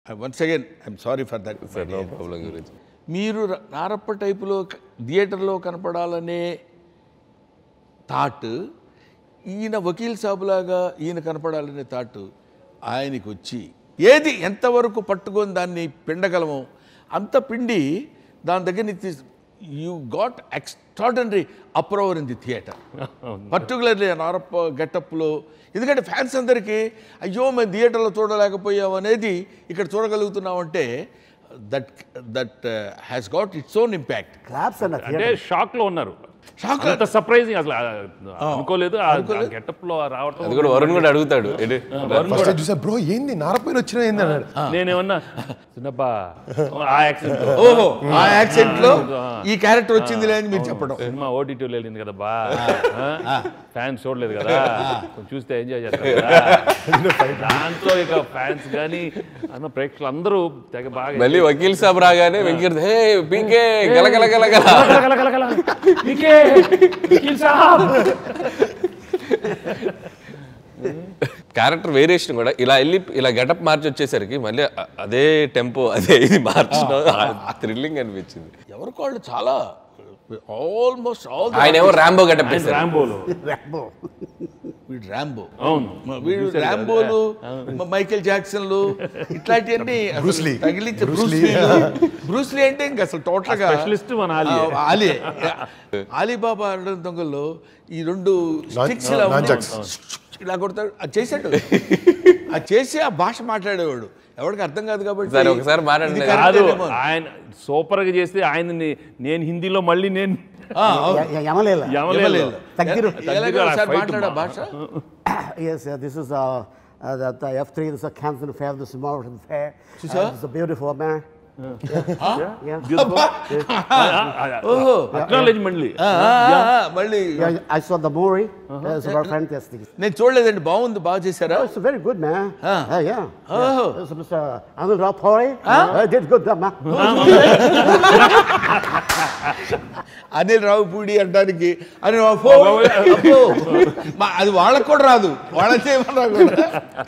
Once again I'm sorry for that sir no problem గురించి మీరు ర- నారప్ప టైపులో క- థియేటర్లో కనపడాలనే థాట్ ఈయన వకీల్ సాబులాగా ఈయన కనపడాలనే థాట్ ఆయనకి వచ్చి ఏది ఎంతవరకు పట్టుకొని దాన్ని పిండగలమో అంత పిండి దాని దగ్గర నుంచి you got extraordinary approval in the theatre particularly Narappa గెటప్లో ఎందుకంటే ఫ్యాన్స్ అందరికీ అయ్యో మేము థియేటర్లో చూడలేకపోయాం అనేది ఇక్కడ చూడగలుగుతున్నామంటే that that has got its own impact claps అన్న అంటే షాక్ లో ఉన్నారు Shock. అంత సర్ప్రైజింగ్ అసలు ఆ, అనుకోలేదు గెటప్ లో రావటం అది కూడా వరుణ్ కూడా అడుగుతాడు ఏంటి? ఫస్ట్ చూసా బ్రో ఏంది నారపైన వచ్చిన ఏంది అన్నాడు నేనేమన్నా చిన్నప్పా ఆ యాక్సిడెంట్ ఓహో ఆ యాక్సెంట్ లో ఈ క్యారెక్టర్ వచ్చింది అని మీరు చెప్పడం సినిమా ఓటీటీలో వెళ్ళింది కదా బా ఫ్యాన్స్ చూడలేదు కదా కొంచెం చూస్తే ఎంజాయ్ చేస్తారు కదా దాంతో ఇక ఫ్యాన్స్ కానీ అన్న ప్రేక్షకులు అందరూ తెగ బాగా మళ్ళీ వకీల్ సాబ్ రాగానే వెంకట్ హే పీకే గల గల గల గల గల గల గల గల. పీకే, వకీల్ సాబ్. క్యారెక్టర్ వేరియేషన్ కూడా ఇలా వెళ్ళి ఇలా గెటప్ మార్చి వచ్చేసరికి మళ్ళీ అ- అదే టెంపో అదే ఇది మార్చడం థ్రిల్లింగ్ అనిపించింది ఎవరికి వాళ్ళు చాలా ఆల్మోస్ట్ ఆల్ ఆయన ఏమో ర్యాంబో గెటప్ ఆయన వేశారు రాంబోలో వీడు ర్యాంబో అవును వీడు ర్యాంబోలు మ- మైకేల్ జాక్సన్లు ఇట్లాంటివన్నీ అసలు బ్రూస్లీ. తగిలించే బ్రూస్లీ. బ్రూస్లీ బ్రూస్లీ అంటే ఇంకా అసలు టోటల్ గా స్పెషలిస్ట్ మన ఆలియే. ఆ, ఆలియే ఆలీబాబా అడగడం దొంగల్లో ఈ రెండు నాన్- స్టిక్స్ ఇలా నాన్ ఉన్నాయి. జాక్స్. ఇలా కొడతాడు అది చేశాడు అది చేసి ఆ భాష మాట్లాడేవాడు ఎవరికి అర్థం కాదు కాబట్టి సరే, ఒకసారి మాట్లాడండి. ఇది కాదు కరెక్టేనేమో. ఆయన సూపర్ గా చేస్తే ఆయనని నేను హిందీలో మళ్ళీ నేను ఆ, అవును. యమలేల యమలేదు ఇవ్వలేదు. తగ్గిరు. ఎలాగో తగ్గిరు, ఆ ఒకసారి fight మాట్లాడా మా- భాష Yes, uh, this is uh, uh, the, the F3, this is a Canton Fair, this is Morrison Fair. Uh, sir? this is a beautiful man. Yeah. ఓహో అక్నాలెడ్జ్మెంట్లీ ఆ, ఆ, ఆ, ఆ, మళ్ళీ yeah. I saw the movie. It's about fantastic. నేను చూడలేదండి బాగుంది బాగా చేశారా Oh, it's very good, man. Ah. Uh, yeah. Oh. yeah. This is Mr. Anil Rapori. Uh, did good, man. Anil Ravipudi అంటానికి అని అది వాళ్ళకు కూడా రాదు వాళ్ళ చేయమన్నా కూడా